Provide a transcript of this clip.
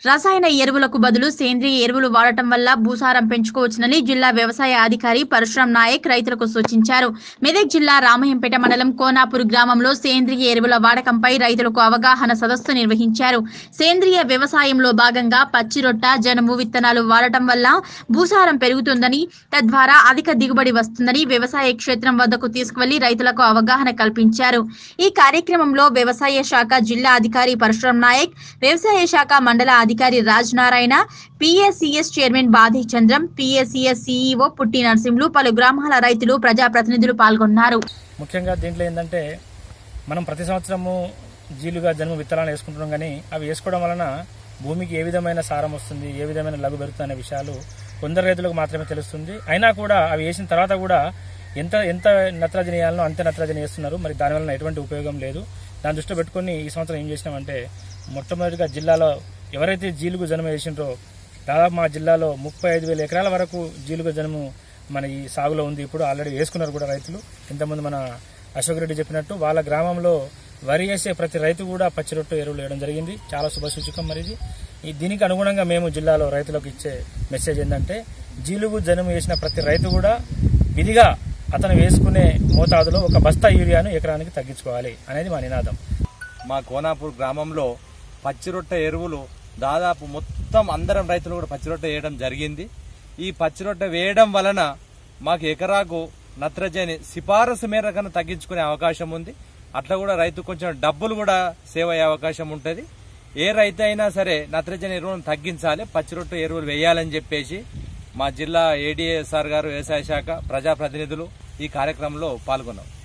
రసాయన ఎరువులకు బదులు సేంద్రియ ఎరువులు వాడటం వల్ల భూసారం పెంచుకోవచ్చునని జిల్లా వ్యవసాయ అధికారి పరశురాం నాయక్ రైతులకు సూచించారు మెదక్ జిల్లా రామహంపేట మండలం కోనాపూర్ గ్రామంలో సేంద్రియ ఎరువుల వాడకంపై రైతులకు అవగాహన సదస్సు నిర్వహించారు సేంద్రియ వ్యవసాయంలో భాగంగా పచ్చిరొట్ట జనుము విత్తనాలు వాడటం వల్ల భూసారం పెరుగుతుందని తద్వారా అధిక దిగుబడి వస్తుందని వ్యవసాయ క్షేత్రం వద్దకు తీసుకువెళ్లి రైతులకు అవగాహన కల్పించారు ఈ కార్యక్రమంలో వ్యవసాయ శాఖ జిల్లా అధికారి పరశురాం నాయక్ వ్యవసాయ శాఖ మండల అధికారి Raj Narayana PSCS chairman Badhi Chandram PSCS CEO Putti Narasimhulu పలు గ్రామాల రైతులు ప్రజాప్రతినిధులు పాల్గొన్నారు ముఖ్యంగా దీంట్లో ఏంటంటే మనం ప్రతి సంవత్సరము జీలుగా జన్మ విత్తనాలు వేసుకుంటున్నాం కానీ అవి వేసుకోవడం వలన భూమికి ఏ విధమైన సారం వస్తుంది ఏ విధమైన లఘు పెరుగుతుంది అనే విషయాలు కొందరు రైతులకు మాత్రమే తెలుస్తుంది అయినా కూడా అవి వేసిన తర్వాత కూడా ఎంత ఎంత నత్రజని వేయాలనో అంతే నత్రజని వేస్తున్నారు మరి దానివల్ల ఎటువంటి ఉపయోగం లేదు దాని దృష్టిలో పెట్టుకుని ఈ సంవత్సరం ఏం చేసినామంటే మొట్టమొదటిగా జిల్లాలో ఎవరైతే జీలుగు జన్మ వేసిండ్రో దాదాపు మా జిల్లాలో ముప్పై ఐదు వేల ఎకరాల వరకు జీలుగు జనము మన ఈ సాగులో ఉంది ఇప్పుడు ఆల్రెడీ వేసుకున్నారు కూడా రైతులు ఇంతకుముందు మన అశోక్ రెడ్డి చెప్పినట్టు వాళ్ళ గ్రామంలో వరి వేసే ప్రతి రైతు కూడా పచ్చిరొట్టు ఎరువులు వేయడం జరిగింది చాలా శుభసూచకం మరి ఇది ఈ దీనికి అనుగుణంగా మేము జిల్లాలో రైతులకు ఇచ్చే మెసేజ్ ఏంటంటే జీలుగు జనుము వేసిన ప్రతి రైతు కూడా విధిగా అతను వేసుకునే మోతాదులో ఒక బస్తా యూరియాను ఎకరానికి తగ్గించుకోవాలి అనేది మా నినాదం మా కోనాపూర్ గ్రామంలో పచ్చిరొట్ట ఎరువులు దాదాపు మొత్తం అందరం రైతులు కూడా పచ్చిరొట్ట వేయడం జరిగింది ఈ పచ్చిరొట్ట వేయడం వలన మాకు ఎకరాకు నత్రజని సిఫారసు మేరకన్నా తగ్గించుకునే అవకాశం ఉంది అట్లా కూడా రైతు కొంచెం డబ్బులు కూడా సేవ్ అయ్యే అవకాశం ఉంటుంది ఏ రైతు అయినా సరే నత్రజని ఎరువులను తగ్గించాలి పచ్చిరొట్ట ఎరువులు వేయాలని చెప్పేసి మా జిల్లా ఏడీఏ సార్ గారు వ్యవసాయ శాఖ ప్రజాప్రతినిధులు ఈ కార్యక్రమంలో పాల్గొన్నాం